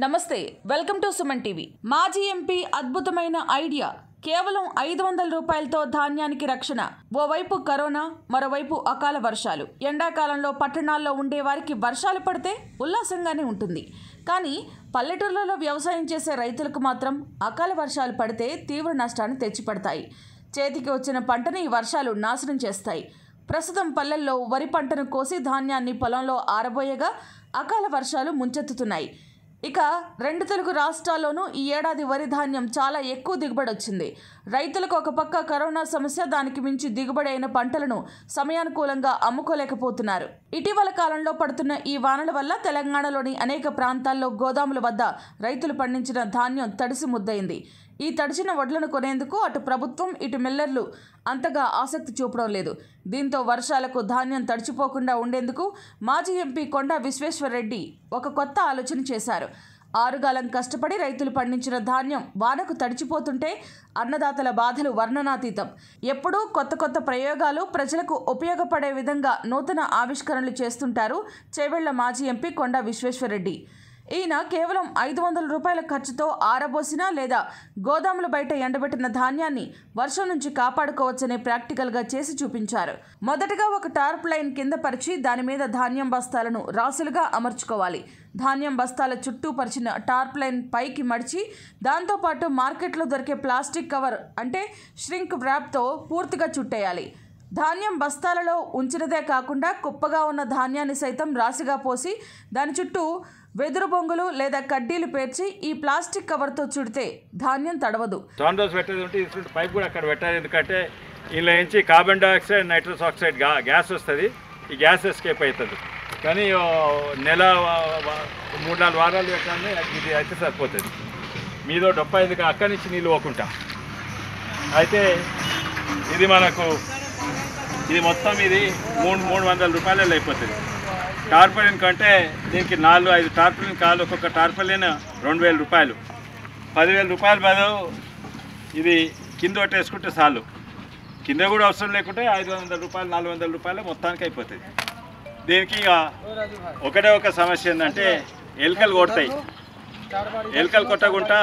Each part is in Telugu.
నమస్తే వెల్కమ్ టు సుమన్ టీవీ మాజీ ఎంపీ అద్భుతమైన ఐడియా కేవలం ఐదు వందల రూపాయలతో ధాన్యానికి రక్షణ ఓవైపు కరోనా మరోవైపు అకాల వర్షాలు ఎండాకాలంలో పట్టణాల్లో ఉండే వారికి వర్షాలు పడితే ఉల్లాసంగానే ఉంటుంది కానీ పల్లెటూర్లలో వ్యవసాయం చేసే రైతులకు మాత్రం అకాల వర్షాలు పడితే తీవ్ర నష్టాన్ని తెచ్చిపెడతాయి చేతికి వచ్చిన పంటని ఈ వర్షాలు నాశనం చేస్తాయి ప్రస్తుతం పల్లెల్లో వరి పంటను కోసి ధాన్యాన్ని పొలంలో ఆరబోయగా అకాల వర్షాలు ముంచెత్తుతున్నాయి ఇక రెండు తెలుగు రాష్ట్రాల్లోనూ ఈ ఏడాది వరి ధాన్యం చాలా ఎక్కువ దిగుబడి వచ్చింది రైతులకు ఒక పక్క కరోనా సమస్య దానికి మించి దిగుబడి అయిన పంటలను సమయానుకూలంగా అమ్ముకోలేకపోతున్నారు ఇటీవల కాలంలో పడుతున్న ఈ వానల వల్ల తెలంగాణలోని అనేక ప్రాంతాల్లో గోదాముల వద్ద రైతులు పండించిన ధాన్యం తడిసి ముద్దయింది ఈ తడిచిన వడ్లను కొనేందుకు అటు ప్రభుత్వం ఇటు మిల్లర్లు అంతగా ఆసక్తి చూపడం లేదు దీంతో వర్షాలకు ధాన్యం తడిచిపోకుండా ఉండేందుకు మాజీ ఎంపీ కొండా విశ్వేశ్వరరెడ్డి ఒక కొత్త ఆలోచన చేశారు ఆరుగాలం కష్టపడి రైతులు పండించిన ధాన్యం వానకు తడిచిపోతుంటే అన్నదాతల బాధలు వర్ణనాతీతం ఎప్పుడూ కొత్త కొత్త ప్రయోగాలు ప్రజలకు ఉపయోగపడే విధంగా నూతన ఆవిష్కరణలు చేస్తుంటారు చేవెళ్ల మాజీ ఎంపీ కొండా విశ్వేశ్వరరెడ్డి ఈయన కేవలం ఐదు వందల రూపాయల ఖర్చుతో ఆరబోసిన లేదా గోదాముల బయట ఎండబెట్టిన ధాన్యాన్ని వర్షం నుంచి కాపాడుకోవచ్చనే ప్రాక్టికల్గా చేసి చూపించారు మొదటగా ఒక టార్ప్ లైన్ కింద పరిచి దాని మీద ధాన్యం బస్తాలను రాసులుగా అమర్చుకోవాలి ధాన్యం బస్తాల చుట్టూ పరిచిన టార్ప్ లైన్ పైకి మడిచి దాంతోపాటు మార్కెట్లో దొరికే ప్లాస్టిక్ కవర్ అంటే ష్రింక్ వ్రాప్తో పూర్తిగా చుట్టేయాలి ధాన్యం బస్తాలలో ఉంచినదే కాకుండా కుప్పగా ఉన్న ధాన్యాన్ని సైతం రాశిగా పోసి దాని చుట్టూ వెదురు బొంగులు లేదా కడ్డీలు పేర్చి ఈ ప్లాస్టిక్ కవర్తో చుడితే ధాన్యం తడవదు టాండోస్ పెట్టేది ఉంటే ఇటువంటి పైప్ కూడా అక్కడ పెట్టాలి ఎందుకంటే ఇందులో నుంచి కార్బన్ డైఆక్సైడ్ నైట్రస్ ఆక్సైడ్ గా గ్యాస్ వస్తుంది ఈ గ్యాస్ ఎస్కేప్ అవుతుంది కానీ ఓ నెల వ- వ- మూడు నాలుగు వారాలు పెట్టాలని ఇది అయితే సరిపోతుంది మీదో డొప్ప ఎందుకు అక్కడి నుంచి నీళ్ళు పోకుంటా అయితే ఇది మనకు ఇది మొత్తం ఇది మూడు మూడు వందల రూపాయలలో అయిపోతుంది టార్పలిన్ కంటే దీనికి నాలుగు ఐదు టార్పలిన్ కాలు ఒక్కొక్క టార్పలిన్ రెండు వేల రూపాయలు పదివేల రూపాయల బదులు ఇది కింద కొట్టేసుకుంటే చాలు కింద కూడా అవసరం లేకుంటే ఐదు వందల రూపాయలు నాలుగు వందల రూపాయలు మొత్తానికి అయిపోతుంది దీనికి ఇక ఒకటే ఒక సమస్య ఏంటంటే ఎలుకలు కొడతాయి ఎలుకలు కొట్టకుండా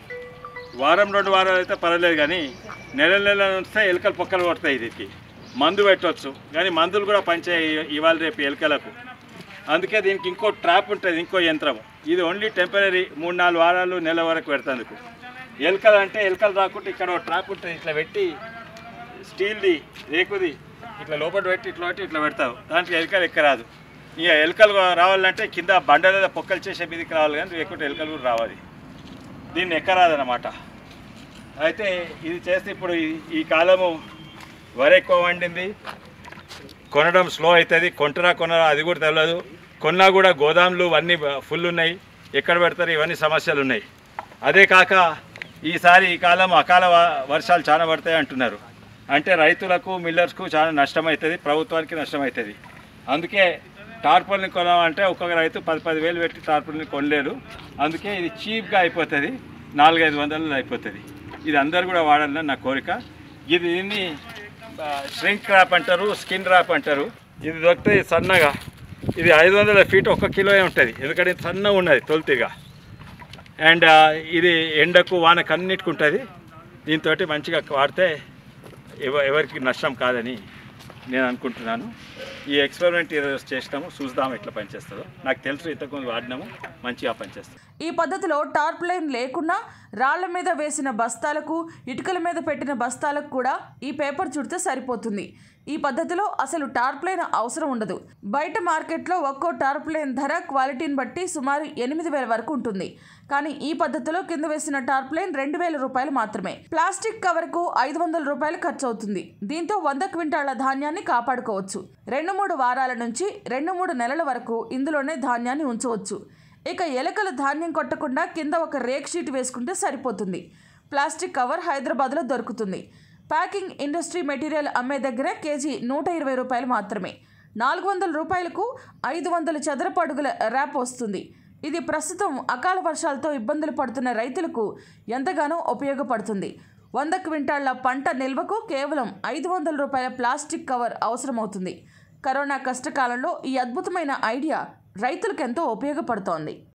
వారం రెండు వారాలు అయితే పర్వాలేదు కానీ నెల నెల వస్తే ఎలుకలు పొక్కలు కొడతాయి దీనికి మందు పెట్టవచ్చు కానీ మందులు కూడా పంచే ఇవాళ రేపు ఎలుకలకు అందుకే దీనికి ఇంకో ట్రాప్ ఉంటుంది ఇంకో యంత్రం ఇది ఓన్లీ టెంపరీ మూడు నాలుగు వారాలు నెల వరకు పెడతాందుకు ఎలుకలు అంటే ఎలుకలు రాకుండా ఇక్కడ ఒక ట్రాప్ ఉంటుంది ఇట్లా పెట్టి స్టీల్ది రేకుది ఇట్లా లోపల పెట్టి ఇట్లా పెట్టి ఇట్లా పెడతావు దాంట్లో ఎలుకలు ఎక్కరాదు ఇక ఎలుకలు రావాలంటే కింద బండల పొక్కలు చేసే మీదకి రావాలి కానీ లేకుంటే ఎలుకలు కూడా రావాలి దీన్ని ఎక్కరాదనమాట అయితే ఇది చేస్తే ఇప్పుడు ఈ- ఈ కాలము వరి ఎక్కువ వండింది కొనడం స్లో అవుతుంది కొంటరా కొనరా అది కూడా తెలియదు కొన్నా కూడా గోదాములు అన్నీ ఫుల్ ఉన్నాయి ఎక్కడ పెడతారు ఇవన్నీ సమస్యలు ఉన్నాయి అదే కాక ఈసారి ఈ కాలం అకాల వ- వర్షాలు చాలా పడతాయి అంటున్నారు అంటే రైతులకు మిల్లర్స్కు చాలా నష్టం అవుతుంది ప్రభుత్వానికి నష్టం అవుతుంది అందుకే టార్పల్ని కొనాలంటే ఒక్కొక్క రైతు పది పది వేలు పెట్టి టార్పల్ని కొనలేరు అందుకే ఇది చీప్గా అయిపోతుంది నాలుగైదు వందలు అయిపోతుంది ఇది అందరు కూడా వాడాలని నా కోరిక ఇది దీన్ని ష్రింక్ ర్యాప్ అంటారు స్కిన్ ర్యాప్ అంటారు ఇది దొరికితే సన్నగా ఇది ఐదు వందల ఫీట్ ఒక కిలో ఉంటుంది ఎందుకంటే ఇది సన్నగా ఉన్నది తొలితిగా అండ్ ఇది ఎండకు వానకు అన్నిటికి ఉంటుంది దీంతో మంచిగా వాడితే ఎవ ఎవరికి నష్టం కాదని నేను అనుకుంటున్నాను ఈ ఎక్స్పెరిమెంట్ ఈరోజు చేసినాము చూద్దాం ఎట్లా పనిచేస్తుందో నాకు తెలుసు ఇంతకుముందు వాడినాము మంచిగా పనిచేస్తుంది ఈ పద్ధతిలో టార్ప్ లైన్ లేకున్నా రాళ్ల మీద వేసిన బస్తాలకు ఇటుకల మీద పెట్టిన బస్తాలకు కూడా ఈ పేపర్ చుడితే సరిపోతుంది ఈ పద్ధతిలో అసలు టార్ప్ లైన్ అవసరం ఉండదు బయట మార్కెట్లో ఒక్కో టార్ప్ లైన్ ధర క్వాలిటీని బట్టి సుమారు ఎనిమిది వేల వరకు ఉంటుంది కానీ ఈ పద్ధతిలో కింద వేసిన టార్ప్ లైన్ రెండు వేల రూపాయలు మాత్రమే ప్లాస్టిక్ కవర్కు ఐదు వందల రూపాయలు ఖర్చు అవుతుంది దీంతో వంద క్వింటాళ్ల ధాన్యాన్ని కాపాడుకోవచ్చు రెండు మూడు వారాల నుంచి రెండు మూడు నెలల వరకు ఇందులోనే ధాన్యాన్ని ఉంచవచ్చు ఇక ఎలుకలు ధాన్యం కొట్టకుండా కింద ఒక రేక్ షీట్ వేసుకుంటే సరిపోతుంది ప్లాస్టిక్ కవర్ హైదరాబాద్లో దొరుకుతుంది ప్యాకింగ్ ఇండస్ట్రీ మెటీరియల్ అమ్మే దగ్గర కేజీ నూట ఇరవై రూపాయలు మాత్రమే నాలుగు వందల రూపాయలకు ఐదు వందల చదరపు అడుగుల ర్యాప్ వస్తుంది ఇది ప్రస్తుతం అకాల వర్షాలతో ఇబ్బందులు పడుతున్న రైతులకు ఎంతగానో ఉపయోగపడుతుంది వంద క్వింటాళ్ల పంట నిల్వకు కేవలం ఐదు వందల రూపాయల ప్లాస్టిక్ కవర్ అవసరమవుతుంది కరోనా కష్టకాలంలో ఈ అద్భుతమైన ఐడియా రైతులకెంతో ఉపయోగపడుతోంది